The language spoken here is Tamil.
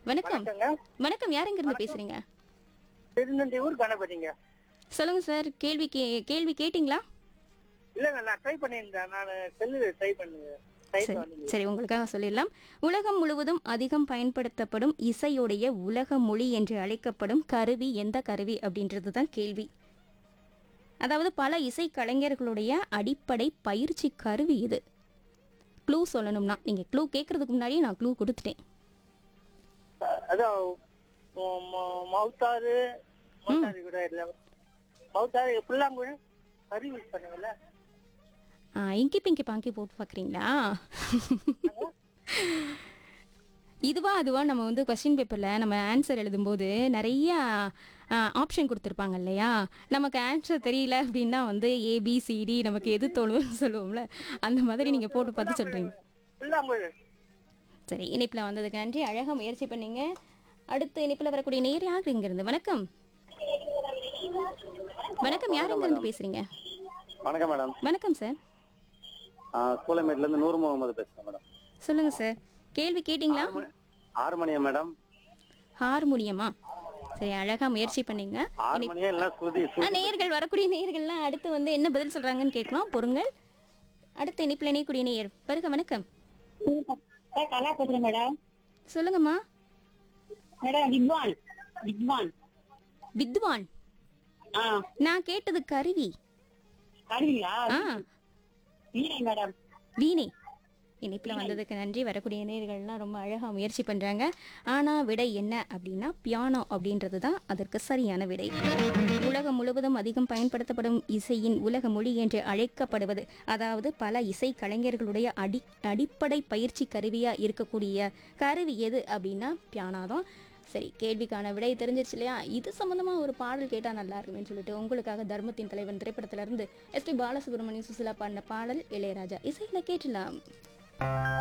வணக்கம் வணக்கங்க வணக்கம் யார் இருந்து பேசுறீங்க திருநெல்வேலூர் கணபதிங்க சொல்லுங்க சார் கேள்வி கே கேள்வி கேட்டிங்களா இல்லைங்க நான் ட்ரை பண்ணியிருந்தேன் நான் செல்லு ட்ரை பண்ணுங்க ட்ரை சரி பண்ணுங்க சரி உங்களுக்காக சொல்லிடலாம் உலகம் முழுவதும் அதிகம் பயன்படுத்தப்படும் இசையுடைய உலக மொழி என்று அழைக்கப்படும் கருவி எந்த கருவி அப்படின்றது தான் கேள்வி அதாவது பல இசை கலைஞர்களுடைய அடிப்படை பயிற்சி கருவி இது க்ளூ சொல்லணும்னா நீங்கள் க்ளூ கேட்கறதுக்கு முன்னாடியே நான் க்ளூ கொடுத்துட்டேன் அதான் ம- ம- மவுத்தாறு மவுத்தாறு கூட இல்லை மவுத்தாறு புல்லாங்குழல் கறி யூஸ் பண்ணுங்கல்ல ஆ, இங்கி பிங்கி பாங்கி போட்டு பார்க்குறீங்களா இதுவா அதுவா நம்ம வந்து கொஸ்டின் பேப்பரில் நம்ம ஆன்சர் எழுதும்போது நிறைய ஆப்ஷன் கொடுத்துருப்பாங்க இல்லையா நமக்கு ஆன்சர் தெரியல அப்படின்னா வந்து ஏபிசிடி நமக்கு எது தோணுன்னு சொல்லுவோம்ல அந்த மாதிரி நீங்கள் போட்டு பார்த்து சொல்கிறீங்க புல்லாங்குழல் சரி இனிப்பில் வந்ததுக்கு நன்றி அழகாக முயற்சி பண்ணீங்க அடுத்த இனிப்பில் வரக்கூடிய நேர் யார் இங்கிருந்து வணக்கம் வணக்கம் யார் இங்கிருந்து பேசுறீங்க வணக்கம் மேடம் வணக்கம் சார் சூளமேட்ல இருந்து நூறு முகமது பேசுறேன் மேடம் சொல்லுங்க சார் கேள்வி கேட்டிங்களா ஆறு மணியா மேடம் ஹார்மோனியமா சரி அழகா முயற்சி பண்ணீங்க ஆறு மணியா இல்ல ஸ்ருதி ஆ, நேயர்கள் வரக்கூடிய நேயர்கள்லாம் அடுத்து வந்து என்ன பதில் சொல்றாங்கன்னு கேட்கலாம் பொறுங்கள் அடுத்த இனிப்பில் இணையக்கூடிய நேயர் வருக வணக்கம் கலா பேசுறேன் மேடம் சொல்லுங்கம்மா மேடம் வித்வான் வித்வான் வித்வான் ஆ நான் கேட்டது கருவி கருவிங்களா ஆ வீணை மேடம் வீணை இனிப்பில் வந்ததுக்கு நன்றி வரக்கூடிய நேயர்கள்லாம் ரொம்ப அழகாக முயற்சி பண்ணுறாங்க ஆனால் விடை என்ன அப்படின்னா பியானோ அப்படின்றது தான் அதற்கு சரியான விடை உலகம் முழுவதும் அதிகம் பயன்படுத்தப்படும் இசையின் உலக மொழி என்று அழைக்கப்படுவது அதாவது பல இசை கலைஞர்களுடைய அடி அடிப்படை பயிற்சி கருவியாக இருக்கக்கூடிய கருவி எது அப்படின்னா பியானோ தான் சரி கேள்விக்கான விடை தெரிஞ்சிருச்சு இல்லையா இது சம்மந்தமாக ஒரு பாடல் கேட்டால் நல்லா இருக்குமேன்னு சொல்லிட்டு உங்களுக்காக தர்மத்தின் தலைவன் திரைப்படத்திலிருந்து எஸ்பி பாலசுப்ரமணியம் சுசிலா பாடின பாடல் இளையராஜா இசையில் கேட்டலாம்